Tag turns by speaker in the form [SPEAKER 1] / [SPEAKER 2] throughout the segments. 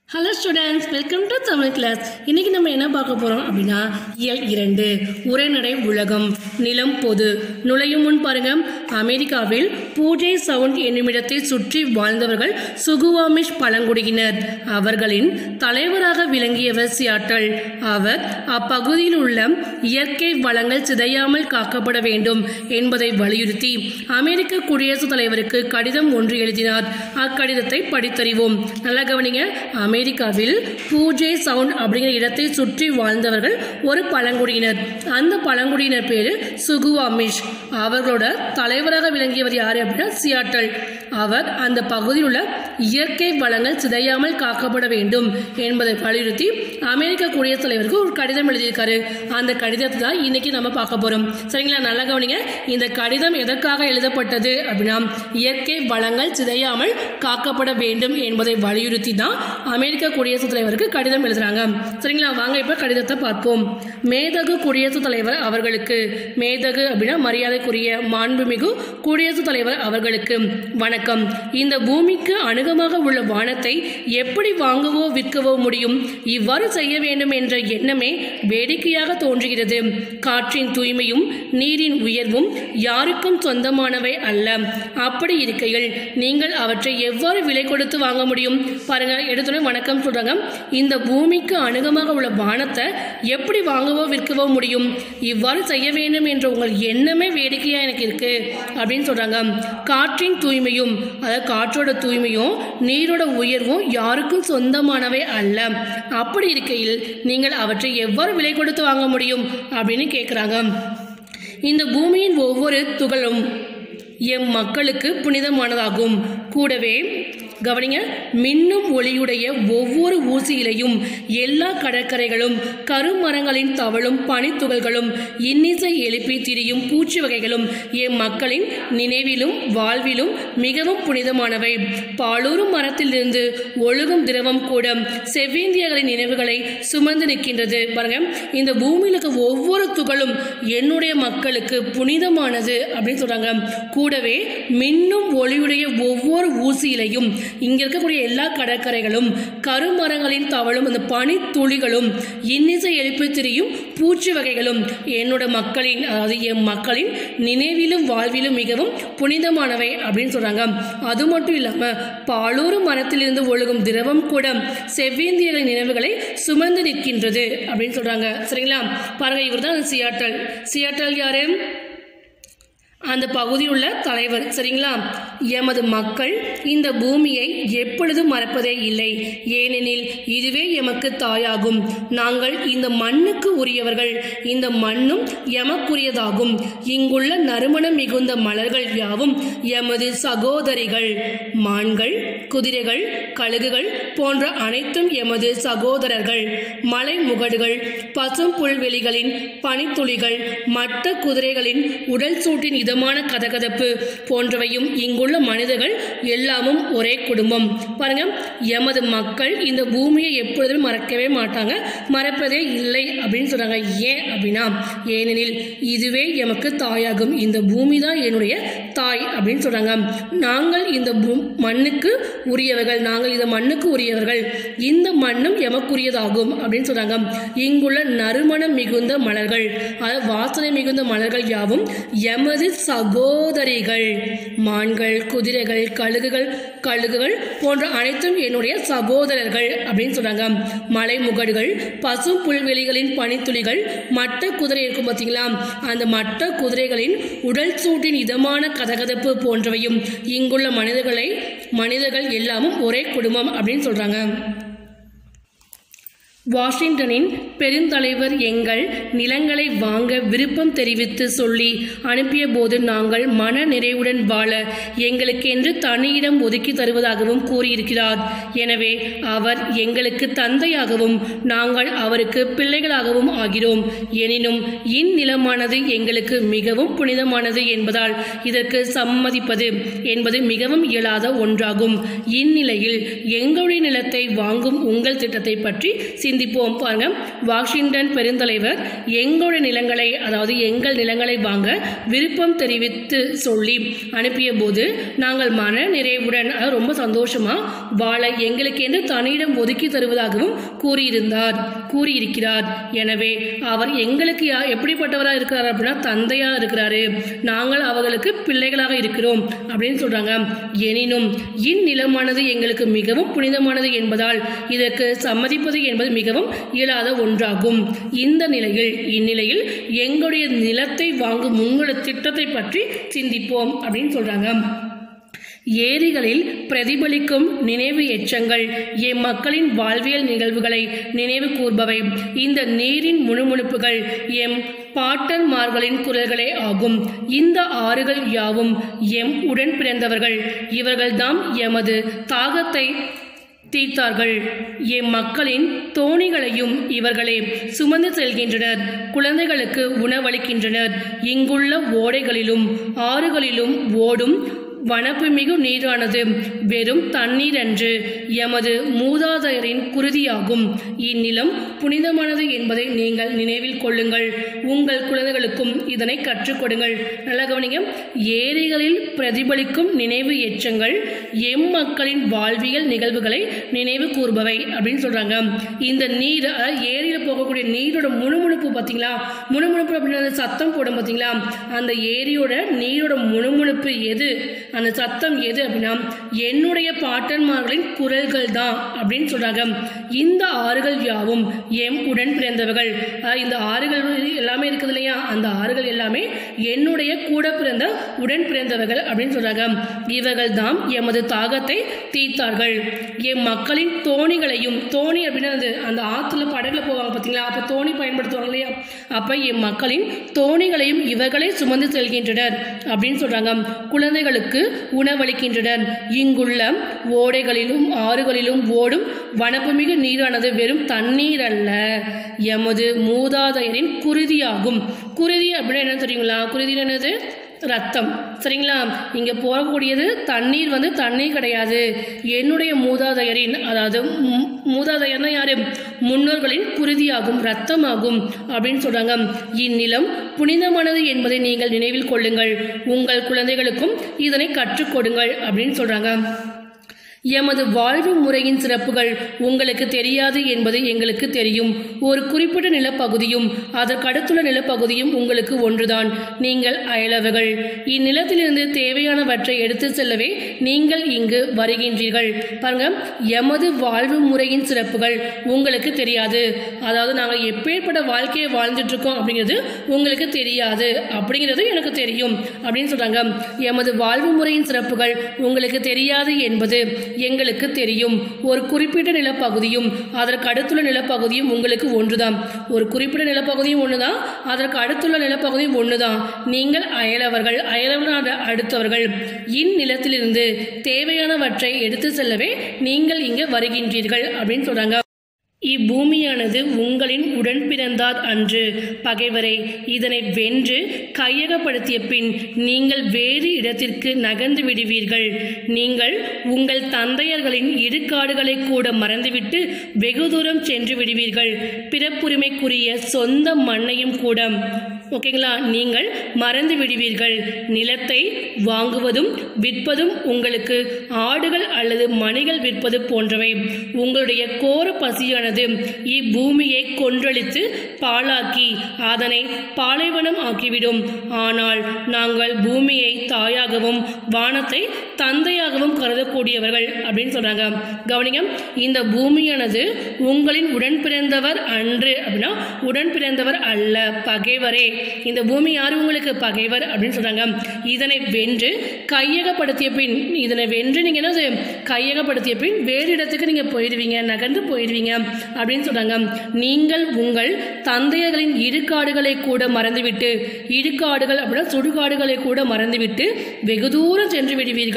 [SPEAKER 1] hello students welcome to Tamil class இன்னைக்கு நம்ம என்ன பார்க்க போகிறோம் அப்படின்னா இயல் இரண்டு உரைநடை உலகம் நிலம் பொது நுழையும் முன் பாருங்க அமெரிக்காவில் பூஜை சவுண்ட் என்னுமிடத்தை சுற்றி வாழ்ந்தவர்கள் சுகுவாமிஷ் பழங்குடியினர் அவர்களின் தலைவராக விளங்கியவர் சியாட்டல் அவர் அப்பகுதியில் உள்ள இயற்கை வளங்கள் சிதையாமல் காக்கப்பட வேண்டும் என்பதை வலியுறுத்தி அமெரிக்க குடியரசுத் தலைவருக்கு கடிதம் ஒன்று எழுதினார் அக்கடிதத்தை படித்தறிவோம் நல்லா கவனிங்க அமெரிக்காவில் பூஜை சவுண்ட் அப்படிங்கிற இடத்தை சுற்றி வாழ்ந்தவர்கள் ஒரு பழங்குடியினர் அந்த பழங்குடியினர் பேரு சுகுவாமிஷ் அவர்களோட தலைவராக விளங்கியவர் யாரு அப்படின்னா சியாட்டல் அவர் அந்த பகுதியில் உள்ள இயற்கை வளங்கள் சிதையாமல் காக்கப்பட வேண்டும் என்பதை வலியுறுத்தி அமெரிக்க குடியரசுத் தலைவருக்கு ஒரு கடிதம் எழுதியிருக்காரு அந்த கடிதத்தை தான் இன்னைக்கு நம்ம பார்க்க போறோம் சரிங்களா நல்லா கவனிங்க இந்த கடிதம் எதற்காக எழுதப்பட்டது அப்படின்னா இயற்கை வளங்கள் சிதையாமல் காக்கப்பட வேண்டும் என்பதை வலியுறுத்தி தான் அமெரிக்க குடியரசுத் தலைவருக்கு கடிதம் எழுதுறாங்க சரிங்களா வாங்க இப்ப கடிதத்தை பார்ப்போம் மேதகு குடியரசுத் தலைவர் அவர்களுக்கு மேதகு அப்படின்னா மரியாதைக்குரிய மாண்புமிகு குடியரசுத் தலைவர் அவர்களுக்கு வணக்கம் இந்த பூமிக்கு அணுகமாக உள்ள வானத்தை எப்படி வாங்கவோ விற்கவோ முடியும் இவ்வாறு செய்ய வேண்டும் என்ற எண்ணமே வேடிக்கையாக தோன்றுகிறது காற்றின் தூய்மையும் நீரின் உயர்வும் யாருக்கும் சொந்தமானவை அல்ல அப்படி இருக்கையில் நீங்கள் அவற்றை எவ்வாறு விலை கொடுத்து வாங்க முடியும் பாருங்க எடுத்தோடனே வணக்கம் சொல்றாங்க இந்த பூமிக்கு அணுகமாக உள்ள வானத்தை எப்படி வாங்கவோ விற்கவோ முடியும் இவ்வாறு செய்ய வேண்டும் என்ற உங்கள் எண்ணமே வேடிக்கையா எனக்கு இருக்கு அப்படின்னு சொல்றாங்க காற்றின் தூய்மையும் அதாவது காற்றோட தூய்மையும் நீரோட உயர்வும் யாருக்கும் சொந்தமானவை அல்ல அப்படி இருக்கையில் நீங்கள் அவற்றை எவ்வாறு விலை கொடுத்து வாங்க முடியும் அப்படின்னு கேட்குறாங்க இந்த பூமியின் ஒவ்வொரு துகளும் எம் மக்களுக்கு புனிதமானதாகும் கூடவே கவனிங்க மின்னும் ஒளியுடைய ஒவ்வொரு ஊசியிலையும் எல்லா கடற்கரைகளும் கருமரங்களின் தவளும் பனித்துகள்களும் இன்னிசை எழுப்பி திரியும் பூச்சி வகைகளும் எம் மக்களின் நினைவிலும் வாழ்விலும் மிகவும் புனிதமானவை பாலூரும் மரத்திலிருந்து ஒழுகும் திரவம் கூட செவ்வேந்தியர்களின் நினைவுகளை சுமந்து நிற்கின்றது பாருங்க இந்த பூமியில் இருக்க ஒவ்வொரு துகளும் என்னுடைய மக்களுக்கு புனிதமானது அப்படின்னு சொல்றாங்க கூடவே மின்னும் ஒளியுடைய ஒவ்வொரு ஊசியிலையும் இங்க இருக்கக்கூடிய எல்லா கடற்கரைகளும் கருமரங்களின் தவளும் அந்த பனித்துளிகளும் இன்னிசை எழுப்பி திரியும் பூச்சி வகைகளும் என்னோட மக்களின் அதாவது என் மக்களின் நினைவிலும் வாழ்விலும் மிகவும் புனிதமானவை அப்படின்னு சொல்றாங்க அது மட்டும் இல்லாம பாலூரும் மரத்திலிருந்து ஒழுகும் திரவம் கூட செவ்வேந்தியர்களின் நினைவுகளை சுமந்து நிற்கின்றது அப்படின்னு சொல்றாங்க சரிங்களா பாருங்க இவர் தான் சியாட்டல் சியாட்டல் யாரு அந்த பகுதியில் உள்ள தலைவர் சரிங்களா எமது மக்கள் இந்த பூமியை எப்பொழுதும் மறப்பதே இல்லை ஏனெனில் இதுவே எமக்கு தாயாகும் நாங்கள் இந்த மண்ணுக்கு உரியவர்கள் இந்த மண்ணும் எமக்குரியதாகும் இங்குள்ள நறுமணம் மிகுந்த மலர்கள் யாவும் எமது சகோதரிகள் மான்கள் குதிரைகள் கழுகுகள் போன்ற அனைத்தும் எமது சகோதரர்கள் மலை முகடுகள் பசும் புல்வெளிகளின் பனித்துளிகள் மட்ட குதிரைகளின் உடல் சூட்டின் இதமான கதகதப்பு போன்றவையும் இங்குள்ள மனிதர்கள் எல்லாமும் ஒரே குடும்பம் பாருங்க எமது மக்கள் இந்த பூமியை எப்பொழுதும் மறக்கவே மாட்டாங்க மறப்பதே இல்லை அப்படின்னு சொல்றாங்க ஏன் அப்படின்னா ஏனெனில் இதுவே எமக்கு தாயாகும் இந்த பூமி தான் என்னுடைய தாய் அப்படின்னு சொல்றாங்க நாங்கள் இந்த பூ- மண்ணுக்கு உரியவர்கள் நாங்கள் இந்த மண்ணுக்கு உரியவர்கள் இந்த மண்ணும் எமக்குரியதாகும் அப்படின்னு சொல்றாங்க இங்குள்ள நறுமணம் மிகுந்த மலர்கள் அதாவது வாசனை மிகுந்த மலர்கள் யாவும் எமது சகோதரிகள் மான்கள் குதிரைகள் கழுகுகள் கழுகுகள் போன்ற அனைத்தும் என்னுடைய சகோதரர்கள் அப்படின்னு சொல்றாங்க மலை முகடுகள் பசும் புல்வெளிகளின் பனித்துளிகள் மட்ட குதிரை இருக்கும் பார்த்தீங்களா அந்த மட்ட குதிரைகளின் உடல் சூட்டின் இதமான கதகதப்பு போன்றவையும் இங்குள்ள மனிதர்களை மனிதர்கள் எல்லாமும் ஒரே குடும்பம் அப்படின்னு சொல்றாங்க வாஷிங்டனின் பெருந்தலைவர் எங்கள் நிலங்களை வாங்க விருப்பம் தெரிவித்து சொல்லி அனுப்பிய போது நாங்கள் மன நிறைவுடன் வாழ எங்களுக்கென்று தனியிடம் ஒதுக்கி தருவதாகவும் கூறியிருக்கிறார் எனவே அவர் எங்களுக்கு தந்தையாகவும் நாங்கள் அவருக்கு பிள்ளைகளாகவும் ஆகிறோம் எனினும் இந்நிலமானது எங்களுக்கு மிகவும் புனிதமானது என்பதால் இதற்கு சம்மதிப்பது என்பது மிகவும் இயலாத ஒன்றாகும் இந்நிலையில் எங்களுடைய நிலத்தை வாங்கும் உங்கள் திட்டத்தை பற்றி சிந்தித்து சிந்திப்போம் பாருங்க வாஷிங்டன் பெருந்தலைவர் எங்களுடைய நிலங்களை அதாவது எங்கள் நிலங்களை வாங்க விருப்பம் தெரிவித்து சொல்லி அனுப்பிய போது நாங்கள் மன நிறைவுடன் அதாவது ரொம்ப சந்தோஷமா வாழ எங்களுக்கு என்று தனியிடம் ஒதுக்கி தருவதாகவும் கூறியிருந்தார் கூறியிருக்கிறார் எனவே அவர் எங்களுக்கு யா- எப்படிப்பட்டவராக இருக்கிறார் அப்படின்னா தந்தையா இருக்கிறாரு நாங்கள் அவர்களுக்கு பிள்ளைகளாக இருக்கிறோம் அப்படின்னு சொல்றாங்க எனினும் இந்நிலமானது எங்களுக்கு மிகவும் புனிதமானது என்பதால் இதற்கு சம்மதிப்பது என்பது மிகவும் இயலாத ஒன்றாகும் இந்த நிலையில் இந்நிலையில் எங்களுடைய நிலத்தை வாங்கும் உங்களோட திட்டத்தை பற்றி சிந்திப்போம் அப்படின்னு சொல்றாங்க ஏரிகளில் பிரதிபலிக்கும் நினைவு எச்சங்கள் எம் மக்களின் வாழ்வியல் நிகழ்வுகளை நினைவு கூர்பவை இந்த நீரின் முணுமுணுப்புகள் எம் பாட்டன்மார்களின் குரல்களே ஆகும் இந்த ஆறுகள் யாவும் எம் உடன் பிறந்தவர்கள் இவர்கள்தாம் எமது தாகத்தை தீர்த்தார்கள் எம் மக்களின் தோணிகளையும் இவர்களே சுமந்து செல்கின்றனர் குழந்தைகளுக்கு உணவளிக்கின்றனர் இங்குள்ள ஓடைகளிலும் ஆறுகளிலும் ஓடும் வனப்புமிகு நீரானது வெறும் தண்ணீர் அன்று எமது மூதாதையரின் குருதியாகும் இந்நிலம் புனிதமானது என்பதை நீங்கள் நினைவில் கொள்ளுங்கள் உங்கள் குழந்தைகளுக்கும் இதனை கற்றுக் கொடுங்கள் நல்லா கவனிங்க ஏரிகளில் பிரதிபலிக்கும் நினைவு எச்சங்கள் எம் மக்களின் வாழ்வியல் நிகழ்வுகளை நினைவு கூர்பவை அப்படின்னு சொல்றாங்க இந்த நீர் அதாவது ஏரியில் போகக்கூடிய நீரோட முணுமுணுப்பு பார்த்தீங்களா முணுமுணுப்பு அப்படின்னா அந்த சத்தம் போடும் பார்த்தீங்களா அந்த ஏரியோட நீரோட முணுமுணுப்பு எது அந்த சத்தம் எது அப்படின்னா என்னுடைய பாட்டன்மார்களின் குரல்கள் தான் அப்படின்னு சொல்றாங்க இந்த ஆறுகள் யாவும் எம் உடன் பிறந்தவர்கள் அதாவது இந்த ஆறுகள் எல்லாமே இருக்குது இல்லையா அந்த ஆறுகள் எல்லாமே என்னுடைய கூட பிறந்த உடன் பிறந்தவர்கள் அப்படின்னு சொல்றாங்க இவர்கள் தான் எமது தாகத்தை தீர்த்தார்கள் எம் மக்களின் தோணிகளையும் தோணி அப்படின்னா அது அந்த ஆற்றுல படகுல போவாங்க பார்த்தீங்களா அப்போ தோணி பயன்படுத்துவாங்க இல்லையா அப்போ எம் மக்களின் தோணிகளையும் இவர்களே சுமந்து செல்கின்றனர் அப்படின்னு சொல்றாங்க குழந்தைகளுக்கு உணவளிக்கின்றனர் இங்குள்ள ஓடைகளிலும் ஆறுகளிலும் ஓடும் வனப்புமிகு நீரானது வெறும் தண்ணீர் அல்ல எமது மூதாதையரின் குருதியாகும் குருதி அப்படின்னா என்ன தெரியுங்களா குருதி என்னது ரத்தம் சரிங்களா இங்கே போகக்கூடியது தண்ணீர் வந்து தண்ணீர் கிடையாது என்னுடைய மூதாதையரின் அதாவது மூ- மூதாதையர்னா யாரு முன்னோர்களின் குருதியாகும் ரத்தமாகும் அப்படின்னு சொல்றாங்க இந்நிலம் புனிதமானது என்பதை நீங்கள் நினைவில் கொள்ளுங்கள் உங்கள் குழந்தைகளுக்கும் இதனை கற்றுக் கொடுங்கள் அப்படின்னு சொல்றாங்க எமது வாழ்வு முறையின் சிறப்புகள் உங்களுக்கு தெரியாது என்பது எங்களுக்கு தெரியும் ஒரு குறிப்பிட்ட நிலப்பகுதியும் அதற்கடுத்துள்ள நிலப்பகுதியும் உங்களுக்கு ஒன்றுதான் நீங்கள் அயலவர்கள் இந்நிலத்திலிருந்து தேவையானவற்றை எடுத்து செல்லவே நீங்கள் இங்கு வருகின்றீர்கள் பாருங்க எமது வாழ்வு முறையின் சிறப்புகள் உங்களுக்கு தெரியாது அதாவது நாங்கள் எப்பேற்பட்ட வாழ்க்கையை வாழ்ந்துட்டு இருக்கோம் அப்படிங்கிறது உங்களுக்கு தெரியாது அப்படிங்கிறது எனக்கு தெரியும் அப்படின்னு சொல்றாங்க எமது வாழ்வு முறையின் சிறப்புகள் உங்களுக்கு தெரியாது என்பது எங்களுக்கு தெரியும் ஒரு குறிப்பிட்ட நிலப்பகுதியும் அதற்கு அடுத்துள்ள நிலப்பகுதியும் உங்களுக்கு ஒன்றுதான் ஒரு குறிப்பிட்ட நிலப்பகுதியும் ஒன்றுதான் அதற்கு அடுத்துள்ள நிலப்பகுதியும் ஒன்றுதான் நீங்கள் அயலவர்கள் அயலவர்கள் அடுத்தவர்கள் இந்நிலத்திலிருந்து தேவையானவற்றை எடுத்து செல்லவே நீங்கள் இங்கே வருகின்றீர்கள் அப்படின்னு சொல்றாங்க இப்பூமியானது உங்களின் உடன் பிறந்தார் அன்று பகைவரை இதனை வென்று கையகப்படுத்திய பின் நீங்கள் வேறு இடத்திற்கு நகர்ந்து விடுவீர்கள் நீங்கள் உங்கள் தந்தையர்களின் இடுகாடுகளை கூட மறந்துவிட்டு வெகு தூரம் சென்று விடுவீர்கள் பிறப்புரிமைக்குரிய சொந்த மண்ணையும் கூட ஓகேங்களா நீங்கள் மறந்து விடுவீர்கள் நிலத்தை வாங்குவதும் விற்பதும் உங்களுக்கு ஆடுகள் அல்லது மணிகள் விற்பது போன்றவை உங்களுடைய கோர பசியானது இப்பூமியை கொன்றளித்து பாழாக்கி அதனை பாலைவனம் ஆக்கிவிடும் ஆனால் நாங்கள் பூமியை தாயாகவும் வானத்தை தந்தையாகவும் கருதக்கூடியவர்கள் அப்படின்னு சொல்றாங்க கவனிங்க இந்த பூமியானது உங்களின் உடன் பிறந்தவர் அன்று அப்படின்னா உடன் பிறந்தவர் அல்ல பகைவரே இந்த பூமி யாரு உங்களுக்கு பகைவர் அப்படின்னு சொல்றாங்க இதனை வென்று கையகப்படுத்திய பின் இதனை வென்று நீங்க என்னது கையகப்படுத்திய பின் வேறு இடத்துக்கு நீங்க போயிடுவீங்க நகர்ந்து போயிடுவீங்க அப்படின்னு சொல்றாங்க நீங்கள் உங்கள் தந்தையர்களின் இடுகாடுகளை கூட மறந்துவிட்டு இடுகாடுகள் அப்படின்னா சுடுகாடுகளை கூட மறந்துவிட்டு வெகு தூரம் சென்று விடுவீர்கள்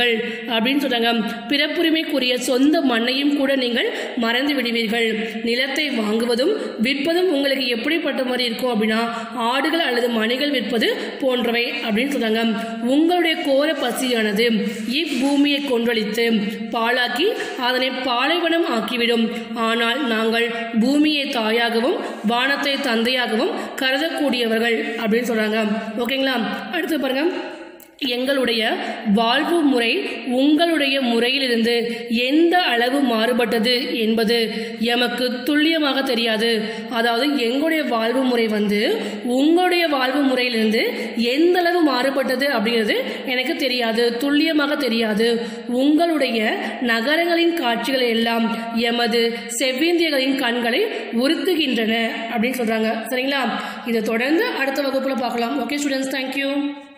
[SPEAKER 1] விடுவீர்கள் அப்படின்னு சொல்றாங்க பிறப்புரிமைக்குரிய சொந்த மண்ணையும் கூட நீங்கள் மறந்து விடுவீர்கள் நிலத்தை வாங்குவதும் விற்பதும் உங்களுக்கு எப்படிப்பட்ட மாதிரி இருக்கும் அப்படின்னா ஆடுகள் அல்லது மணிகள் விற்பது போன்றவை அப்படின்னு சொல்றாங்க உங்களுடைய கோர பசியானது இப்பூமியை கொன்றளித்து பாழாக்கி அதனை பாலைவனம் ஆக்கிவிடும் ஆனால் நாங்கள் பூமியை தாயாகவும் வானத்தை தந்தையாகவும் கருதக்கூடியவர்கள் அப்படின்னு சொல்றாங்க ஓகேங்களா அடுத்து பாருங்க எங்களுடைய வாழ்வு முறை உங்களுடைய முறையிலிருந்து எந்த அளவு மாறுபட்டது என்பது எமக்கு துல்லியமாக தெரியாது அதாவது எங்களுடைய வாழ்வு முறை வந்து உங்களுடைய வாழ்வு முறையிலிருந்து எந்த அளவு மாறுபட்டது அப்படிங்கிறது எனக்கு தெரியாது துல்லியமாக தெரியாது உங்களுடைய நகரங்களின் காட்சிகள் எல்லாம் எமது செவ்விந்தியர்களின் கண்களை உறுத்துகின்றன அப்படின்னு சொல்றாங்க சரிங்களா இதை தொடர்ந்து அடுத்த வகுப்புல பார்க்கலாம் ஓகே ஸ்டூடெண்ட்ஸ் தேங்க்யூ